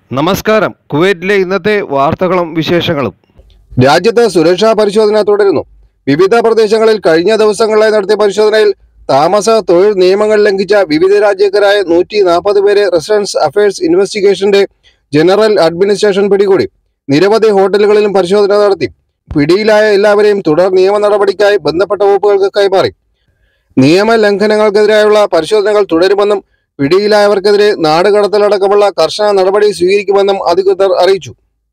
നമസ്കാരം കുവൈറ്റിലെ ഇന്നത്തെ വാർത്തകളും വിശേഷങ്ങളും രാജ്യത്ത് സുരക്ഷാ പരിശോധന തുടരുന്നു വിവിധ പ്രദേശങ്ങളിൽ കഴിഞ്ഞ ദിവസങ്ങളിലായി നടത്തിയ പരിശോധനയിൽ താമസ തൊഴിൽ നിയമങ്ങൾ ലംഘിച്ച വിവിധ രാജ്യക്കാരായ നൂറ്റി നാൽപ്പത് പേരെ റെസിഡൻസ് അഫയേഴ്സ് ഇൻവെസ്റ്റിഗേഷന്റെ ജനറൽ അഡ്മിനിസ്ട്രേഷൻ പിടികൂടി നിരവധി ഹോട്ടലുകളിലും പരിശോധന നടത്തി പിടിയിലായ എല്ലാവരെയും തുടർ നിയമ നടപടിക്കായി ബന്ധപ്പെട്ട വകുപ്പുകൾക്ക് കൈമാറി നിയമ ലംഘനങ്ങൾക്കെതിരായുള്ള പരിശോധനകൾ തുടരുമെന്നും പിടിയിലായവർക്കെതിരെ നാടുകടത്തലടക്കമുള്ള കർശന നടപടി സ്വീകരിക്കുമെന്നും അധികൃതർ അറിയിച്ചു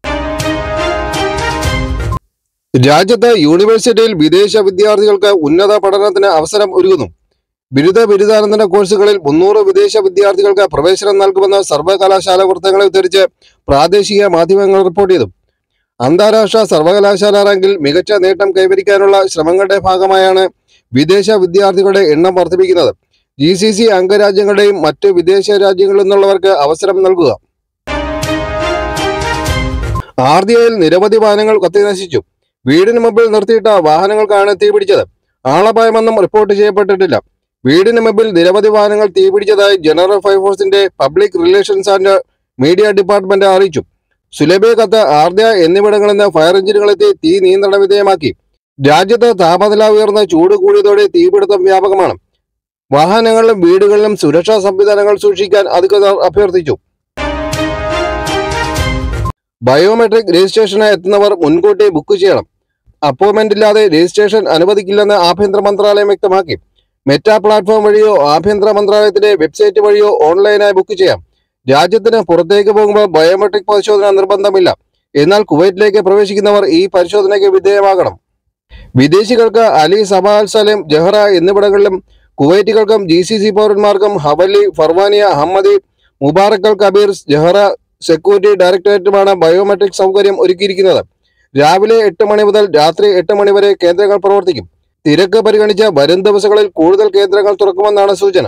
രാജ്യത്ത് യൂണിവേഴ്സിറ്റിയിൽ വിദേശ വിദ്യാർത്ഥികൾക്ക് ഉന്നത പഠനത്തിന് അവസരം ഒരുങ്ങുന്നു ബിരുദ ബിരുദാനന്തര കോഴ്സുകളിൽ മുന്നൂറ് വിദേശ വിദ്യാർത്ഥികൾക്ക് പ്രവേശനം നൽകുമെന്ന് സർവകലാശാല വൃത്തങ്ങളെ ഉദ്ധരിച്ച് പ്രാദേശിക മാധ്യമങ്ങൾ റിപ്പോർട്ട് ചെയ്തു അന്താരാഷ്ട്ര സർവകലാശാല റാങ്കിൽ മികച്ച നേട്ടം കൈവരിക്കാനുള്ള ശ്രമങ്ങളുടെ ഭാഗമായാണ് വിദേശ വിദ്യാർത്ഥികളുടെ എണ്ണം വർദ്ധിപ്പിക്കുന്നത് ജി സി സി അംഗരാജ്യങ്ങളുടെയും മറ്റ് വിദേശ രാജ്യങ്ങളിൽ നിന്നുള്ളവർക്ക് അവസരം നൽകുക ആർദിയയിൽ നിരവധി വാഹനങ്ങൾ കത്തിനശിച്ചു വീടിന് മുമ്പിൽ നിർത്തിയിട്ട വാഹനങ്ങൾക്കാണ് തീപിടിച്ചത് ആളപായമൊന്നും റിപ്പോർട്ട് ചെയ്യപ്പെട്ടിട്ടില്ല വീടിന് മുമ്പിൽ നിരവധി വാഹനങ്ങൾ തീപിടിച്ചതായി ജനറൽ ഫയർഫോഴ്സിന്റെ public relations and media department അറിയിച്ചു സുലഭെ കത്ത് ആർദ്യ എന്നിവിടങ്ങളിൽ നിന്ന് ഫയർ എഞ്ചിനുകളെത്തി തീ നിയന്ത്രണ വിധേയമാക്കി രാജ്യത്ത് താപനില ഉയർന്ന ചൂട് കൂടിയതോടെ തീപിടുത്തം വ്യാപകമാണ് വാഹനങ്ങളിലും വീടുകളിലും സുരക്ഷാ സംവിധാനങ്ങൾ സൂക്ഷിക്കാൻ അധികൃതർ അഭ്യർത്ഥിച്ചു ബയോമെട്രിക് രജിസ്ട്രേഷന് എത്തുന്നവർ മുൻകൂട്ടി ബുക്ക് ചെയ്യണം അപ്പോയിന്റ്മെന്റ് ഇല്ലാതെ രജിസ്ട്രേഷൻ അനുവദിക്കില്ലെന്ന് ആഭ്യന്തര മന്ത്രാലയം വ്യക്തമാക്കി മെറ്റ പ്ലാറ്റ്ഫോം വഴിയോ ആഭ്യന്തര മന്ത്രാലയത്തിന്റെ വെബ്സൈറ്റ് വഴിയോ ഓൺലൈനായി ബുക്ക് ചെയ്യാം രാജ്യത്തിന് പുറത്തേക്ക് പോകുമ്പോൾ ബയോമെട്രിക് പരിശോധന നിർബന്ധമില്ല എന്നാൽ കുവൈറ്റിലേക്ക് പ്രവേശിക്കുന്നവർ ഈ പരിശോധനയ്ക്ക് വിധേയമാകണം വിദേശികൾക്ക് അലി സബാൽ സലേം ജഹ്റ എന്നിവിടങ്ങളിലും കുവൈറ്റുകൾക്കും ജി സി സി പൗരന്മാർക്കും Hawalli Farwaniya Ahmadi Mubarak Al Kabeer Jahra security ഡയറക്ടറേറ്റുമാണ് ബയോമെട്രിക് സൗകര്യം ഒരുക്കിയിരിക്കുന്നത് രാവിലെ എട്ട് മണി മുതൽ രാത്രി എട്ട് മണി വരെ കേന്ദ്രങ്ങൾ പ്രവർത്തിക്കും തിരക്ക് പരിഗണിച്ച് വരും ദിവസങ്ങളിൽ കൂടുതൽ കേന്ദ്രങ്ങൾ തുറക്കുമെന്നാണ് സൂചന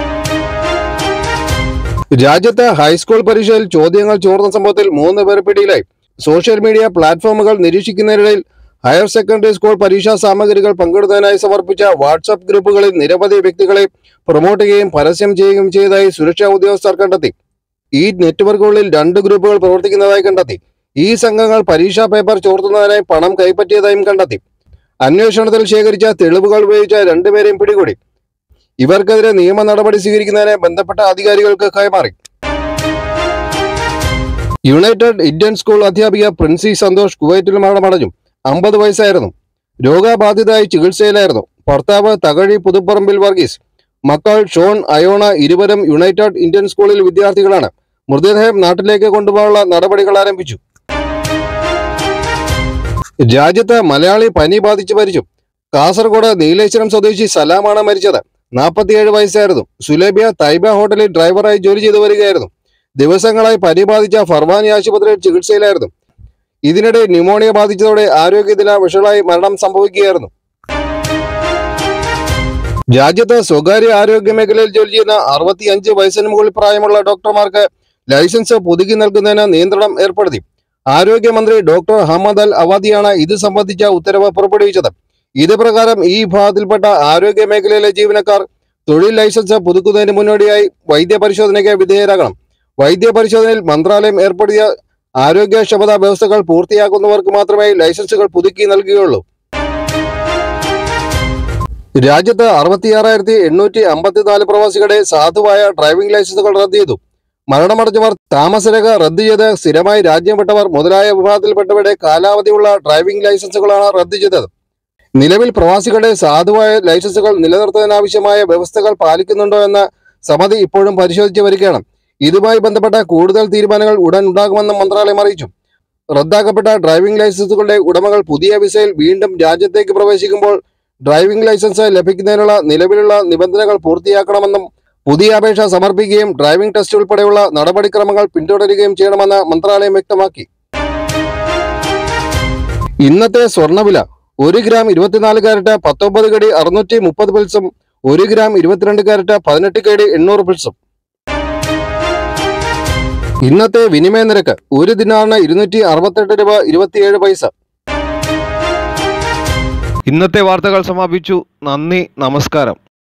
രാജ്യത്ത് ഹൈസ്കൂൾ പരീക്ഷയിൽ ചോദ്യങ്ങൾ ചോർന്ന സംഭവത്തിൽ മൂന്ന് പേർ പിടിയിലായി സോഷ്യൽ മീഡിയ പ്ലാറ്റ്ഫോമുകൾ നിരീക്ഷിക്കുന്നതിനിടയിൽ ഹയർ സെക്കൻഡറി സ്കൂൾ പരീക്ഷാ സാമഗ്രികൾ പങ്കിടുന്നതിനായി സമർപ്പിച്ച വാട്സപ്പ് ഗ്രൂപ്പുകളിൽ നിരവധി വ്യക്തികളെ പ്രൊമോട്ട് ചെയ്യുകയും പരസ്യം ചെയ്യുകയും ചെയ്തതായി സുരക്ഷാ ഉദ്യോഗസ്ഥർ കണ്ടെത്തി ഈ നെറ്റ്വർക്കുകളിൽ രണ്ട് ഗ്രൂപ്പുകൾ പ്രവർത്തിക്കുന്നതായി കണ്ടെത്തി ഈ സംഘങ്ങൾ പരീക്ഷാ പേപ്പർ ചോർത്തുന്നതിനായി പണം കൈപ്പറ്റിയതായും കണ്ടെത്തി അന്വേഷണത്തിൽ ശേഖരിച്ച തെളിവുകൾ ഉപയോഗിച്ച രണ്ടുപേരെയും പിടികൂടി ഇവർക്കെതിരെ നിയമ നടപടി സ്വീകരിക്കുന്നതിന് ബന്ധപ്പെട്ട അധികാരികൾക്ക് കൈമാറി യുണൈറ്റഡ് ഇന്ത്യൻ സ്കൂൾ അധ്യാപിക പ്രിൻസി സന്തോഷ് കുവൈറ്റിൽ മരണമടഞ്ഞു അമ്പത് വയസ്സായിരുന്നു രോഗബാധിതയായി ചികിത്സയിലായിരുന്നു ഭർത്താവ് തകഴി പുതുപ്പറമ്പിൽ വർഗീസ് മക്കൾ ഷോൺ അയോണ ഇരുവരും യുണൈറ്റഡ് ഇന്ത്യൻ സ്കൂളിൽ വിദ്യാർത്ഥികളാണ് മൃതദേഹം നാട്ടിലേക്ക് കൊണ്ടുപോകാനുള്ള നടപടികൾ ആരംഭിച്ചു രാജ്യത്ത് മലയാളി പനി ബാധിച്ച് മരിച്ചു കാസർഗോഡ് നീലേശ്വരം സ്വദേശി സലാമാണ് മരിച്ചത് നാൽപ്പത്തിയേഴ് വയസ്സായിരുന്നു സുലേബിയ തൈബ ഹോട്ടലിൽ ഡ്രൈവറായി ജോലി ചെയ്തു വരികയായിരുന്നു ദിവസങ്ങളായി പനി ബാധിച്ച ഫർവാനി ആശുപത്രിയിൽ ചികിത്സയിലായിരുന്നു ഇതിനിടെ ന്യൂമോണിയ ബാധിച്ചതോടെ ആരോഗ്യനില വഷളായി മരണം സംഭവിക്കുകയായിരുന്നു രാജ്യത്ത് സ്വകാര്യ ആരോഗ്യ മേഖലയിൽ ജോലി ചെയ്യുന്ന അറുപത്തിയഞ്ച് വയസ്സിന് മുകളിൽ പ്രായമുള്ള ഡോക്ടർമാർക്ക് ലൈസൻസ് പുതുക്കി നൽകുന്നതിന് നിയന്ത്രണം ഏർപ്പെടുത്തി ആരോഗ്യമന്ത്രി ഡോക്ടർ അഹമ്മദ് അൽ അവാദിയാണ് ഇത് സംബന്ധിച്ച ഉത്തരവ് പുറപ്പെടുവിച്ചത് ഇത് പ്രകാരം ഈ വിഭാഗത്തിൽപ്പെട്ട ആരോഗ്യ മേഖലയിലെ ജീവനക്കാർ തൊഴിൽ ലൈസൻസ് പുതുക്കുന്നതിന് മുന്നോടിയായി വൈദ്യ പരിശോധനയ്ക്ക് വിധേയരാകണം വൈദ്യ പരിശോധനയിൽ മന്ത്രാലയം ഏർപ്പെടുത്തിയ ആരോഗ്യക്ഷമതാ വ്യവസ്ഥകൾ പൂർത്തിയാക്കുന്നവർക്ക് മാത്രമേ ലൈസൻസുകൾ പുതുക്കി നൽകുകയുള്ളൂ രാജ്യത്ത് അറുപത്തിയാറായിരത്തി എണ്ണൂറ്റി അമ്പത്തിനാല് പ്രവാസികളുടെ സാധുവായ ഡ്രൈവിംഗ് ലൈസൻസുകൾ റദ്ദ് ചെയ്തു മരണമടഞ്ഞവർ താമസരേഖ റദ്ദ് ചെയ്ത് സ്ഥിരമായി രാജ്യം വിട്ടവർ മുതലായ വിഭാഗത്തിൽപ്പെട്ടവരുടെ കാലാവധിയുള്ള ഡ്രൈവിംഗ് ലൈസൻസുകളാണ് റദ്ദ് ചെയ്തത് നിലവിൽ പ്രവാസികളുടെ സാധുവായ ലൈസൻസുകൾ നിലനിർത്തുന്നതിനാവശ്യമായ വ്യവസ്ഥകൾ പാലിക്കുന്നുണ്ടോ എന്ന് സമിതി ഇപ്പോഴും പരിശോധിച്ചു വരികയാണ് ഇതുമായി ബന്ധപ്പെട്ട കൂടുതൽ തീരുമാനങ്ങൾ ഉടൻ ഉണ്ടാകുമെന്നും മന്ത്രാലയം അറിയിച്ചു റദ്ദാക്കപ്പെട്ട ഡ്രൈവിംഗ് ലൈസൻസുകളുടെ ഉടമകൾ പുതിയ വിസയിൽ വീണ്ടും രാജ്യത്തേക്ക് പ്രവേശിക്കുമ്പോൾ ഡ്രൈവിംഗ് ലൈസൻസ് ലഭിക്കുന്നതിനുള്ള നിലവിലുള്ള നിബന്ധനകൾ പൂർത്തിയാക്കണമെന്നും പുതിയ അപേക്ഷ സമർപ്പിക്കുകയും ഡ്രൈവിംഗ് ടെസ്റ്റ് ഉൾപ്പെടെയുള്ള നടപടിക്രമങ്ങൾ പിന്തുടരുകയും ചെയ്യണമെന്ന് മന്ത്രാലയം വ്യക്തമാക്കി ഇന്നത്തെ സ്വർണ്ണവില ഒരു ഗ്രാം ഇരുപത്തിനാല് കാരറ്റ് പത്തൊമ്പത് കടി അറുന്നൂറ്റി മുപ്പത് പിൽസും ഒരു ഗ്രാം ഇരുപത്തിരണ്ട് കാരറ്റ് പതിനെട്ട് കടി എണ്ണൂറ് പിൽസും ഇന്നത്തെ വിനിമയ നിരക്ക് ഒരു ദിനാറിന് ഇരുന്നൂറ്റി അറുപത്തെട്ട് രൂപ ഇരുപത്തിയേഴ് പൈസ ഇന്നത്തെ വാർത്തകൾ സമാപിച്ചു നന്ദി നമസ്കാരം